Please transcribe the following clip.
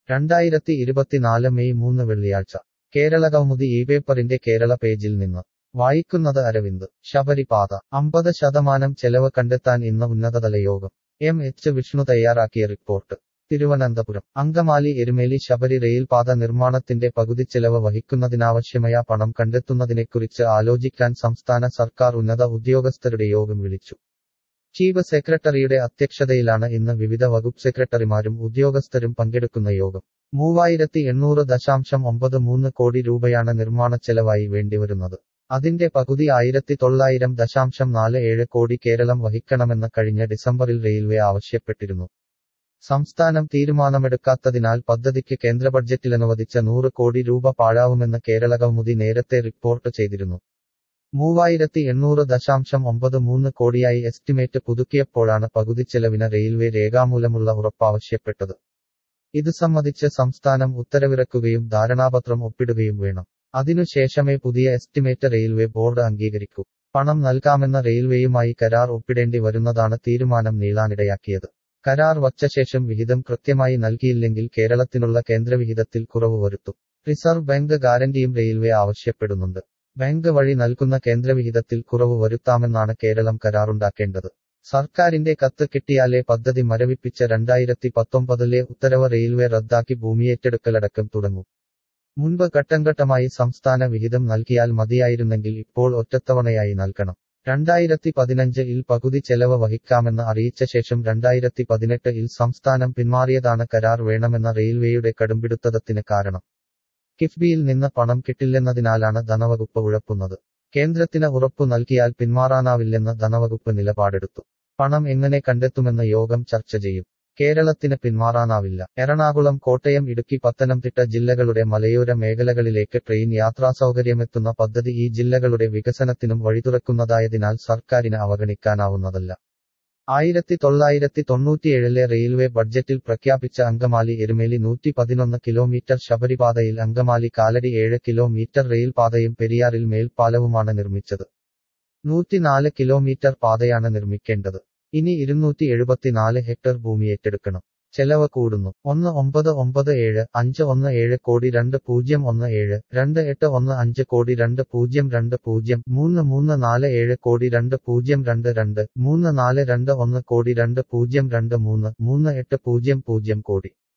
രണ്ടായിരത്തി ഇരുപത്തിനാല് മെയ് മൂന്ന് വെള്ളിയാഴ്ച കേരള കൗമുദി ഈ പേപ്പറിന്റെ കേരള പേജിൽ നിന്ന് വായിക്കുന്നത് അരവിന്ദ് ശബരിപാത അമ്പത് ശതമാനം ചെലവ് കണ്ടെത്താൻ ഇന്ന് ഉന്നതതല യോഗം എം എച്ച് വിഷ്ണു തയ്യാറാക്കിയ റിപ്പോർട്ട് തിരുവനന്തപുരം അങ്കമാലി എരുമേലി ശബരി റെയിൽപാത നിർമ്മാണത്തിന്റെ പകുതി ചെലവ് വഹിക്കുന്നതിനാവശ്യമായ പണം കണ്ടെത്തുന്നതിനെക്കുറിച്ച് ആലോചിക്കാൻ സംസ്ഥാന സർക്കാർ ഉന്നത ഉദ്യോഗസ്ഥരുടെ യോഗം വിളിച്ചു ചീഫ് സെക്രട്ടറിയുടെ അധ്യക്ഷതയിലാണ് ഇന്ന് വിവിധ വകുപ്പ് സെക്രട്ടറിമാരും ഉദ്യോഗസ്ഥരും പങ്കെടുക്കുന്ന യോഗം മൂവായിരത്തി എണ്ണൂറ് ദശാംശം ഒമ്പത് മൂന്ന് കോടി രൂപയാണ് നിർമ്മാണ ചെലവായി വേണ്ടിവരുന്നത് അതിന്റെ പകുതി ആയിരത്തി തൊള്ളായിരം ദശാംശം നാല് ഏഴ് കോടി കേരളം വഹിക്കണമെന്ന് കഴിഞ്ഞ ഡിസംബറിൽ റെയിൽവേ ആവശ്യപ്പെട്ടിരുന്നു സംസ്ഥാനം തീരുമാനമെടുക്കാത്തതിനാൽ പദ്ധതിക്ക് കേന്ദ്ര ബഡ്ജറ്റിൽ അനുവദിച്ച നൂറ് കോടി രൂപ പാഴാവുമെന്ന് കേരള കൗമുദി നേരത്തെ റിപ്പോർട്ട് ചെയ്തിരുന്നു മൂവായിരത്തി എണ്ണൂറ് ദശാംശം ഒമ്പത് മൂന്ന് കോടിയായി എസ്റ്റിമേറ്റ് പുതുക്കിയപ്പോഴാണ് പകുതി ചെലവിന് റെയിൽവേ രേഖാമൂലമുള്ള ഉറപ്പാവശ്യപ്പെട്ടത് ഇത് സംബന്ധിച്ച് സംസ്ഥാനം ഉത്തരവിറക്കുകയും ധാരണാപത്രം ഒപ്പിടുകയും വേണം അതിനുശേഷമേ പുതിയ എസ്റ്റിമേറ്റ് റെയിൽവേ ബോർഡ് അംഗീകരിക്കൂ പണം നൽകാമെന്ന റെയിൽവേയുമായി കരാർ ഒപ്പിടേണ്ടി വരുന്നതാണ് തീരുമാനം നീളാനിടയാക്കിയത് കരാർ വച്ച ശേഷം വിഹിതം കൃത്യമായി നൽകിയില്ലെങ്കിൽ കേരളത്തിനുള്ള കേന്ദ്രവിഹിതത്തിൽ കുറവ് വരുത്തും റിസർവ് ബാങ്ക് ഗ്യാരണ്ടിയും റെയിൽവേ ആവശ്യപ്പെടുന്നുണ്ട് ബാങ്ക് വഴി നൽകുന്ന കേന്ദ്രവിഹിതത്തിൽ കുറവ് വരുത്താമെന്നാണ് കേരളം കരാറുണ്ടാക്കേണ്ടത് സർക്കാരിന്റെ കത്ത് കിട്ടിയാലേ പദ്ധതി മരവിപ്പിച്ച രണ്ടായിരത്തി പത്തൊമ്പതിലെ ഉത്തരവ് റെയിൽവേ റദ്ദാക്കി ഭൂമിയേറ്റെടുക്കലടക്കം തുടങ്ങും മുൻപ് ഘട്ടംഘട്ടമായി സംസ്ഥാന വിഹിതം നൽകിയാൽ മതിയായിരുന്നെങ്കിൽ ഇപ്പോൾ ഒറ്റത്തവണയായി നൽകണം രണ്ടായിരത്തി പതിനഞ്ച് ഇൽ പകുതി ചെലവ് വഹിക്കാമെന്ന് അറിയിച്ച ശേഷം രണ്ടായിരത്തി പതിനെട്ട് ഇൽ സംസ്ഥാനം പിന്മാറിയതാണ് കരാർ വേണമെന്ന റെയിൽവേയുടെ കടുംപിടുത്തത്തിന് കാരണം കിഫ്ബിയിൽ നിന്ന് പണം കിട്ടില്ലെന്നതിനാലാണ് ധനവകുപ്പ് ഉഴപ്പുന്നത് കേന്ദ്രത്തിന് ഉറപ്പു നൽകിയാൽ പിന്മാറാനാവില്ലെന്ന് ധനവകുപ്പ് നിലപാടെടുത്തു പണം എങ്ങനെ കണ്ടെത്തുമെന്ന് യോഗം ചർച്ച ചെയ്യും കേരളത്തിന് പിന്മാറാനാവില്ല എറണാകുളം കോട്ടയം ഇടുക്കി പത്തനംതിട്ട ജില്ലകളുടെ മലയോര മേഖലകളിലേക്ക് ട്രെയിൻ യാത്രാസൗകര്യമെത്തുന്ന പദ്ധതി ഈ ജില്ലകളുടെ വികസനത്തിനും വഴിതുറക്കുന്നതായതിനാൽ സർക്കാരിന് അവഗണിക്കാനാവുന്നതല്ല ആയിരത്തി തൊള്ളായിരത്തി തൊണ്ണൂറ്റിയേഴിലെ റെയിൽവേ ബഡ്ജറ്റിൽ പ്രഖ്യാപിച്ച അങ്കമാലി എരുമേലി നൂറ്റി പതിനൊന്ന് കിലോമീറ്റർ ശബരിപാതയിൽ അങ്കമാലി കാലടി ഏഴ് കിലോമീറ്റർ റെയിൽപാതയും പെരിയാറിൽ മേൽപ്പാലവുമാണ് നിർമ്മിച്ചത് നൂറ്റിനാല് കിലോമീറ്റർ പാതയാണ് നിർമ്മിക്കേണ്ടത് ഇനി ഇരുന്നൂറ്റി എഴുപത്തിനാല് ഹെക്ടർ ഭൂമി ഏറ്റെടുക്കണം ചെലവ് കൂടുന്നു ഒന്ന് ഒമ്പത് ഒമ്പത് ഏഴ് അഞ്ച് ഒന്ന് ഏഴ് കോടി രണ്ട് പൂജ്യം ഒന്ന് ഏഴ് രണ്ട് എട്ട് ഒന്ന് അഞ്ച് കോടി രണ്ട് പൂജ്യം രണ്ട് പൂജ്യം മൂന്ന് മൂന്ന് നാല് ഏഴ് കോടി രണ്ട് പൂജ്യം രണ്ട് രണ്ട് മൂന്ന് നാല് രണ്ട് ഒന്ന് കോടി രണ്ട് പൂജ്യം രണ്ട് മൂന്ന് മൂന്ന് എട്ട് പൂജ്യം പൂജ്യം കോടി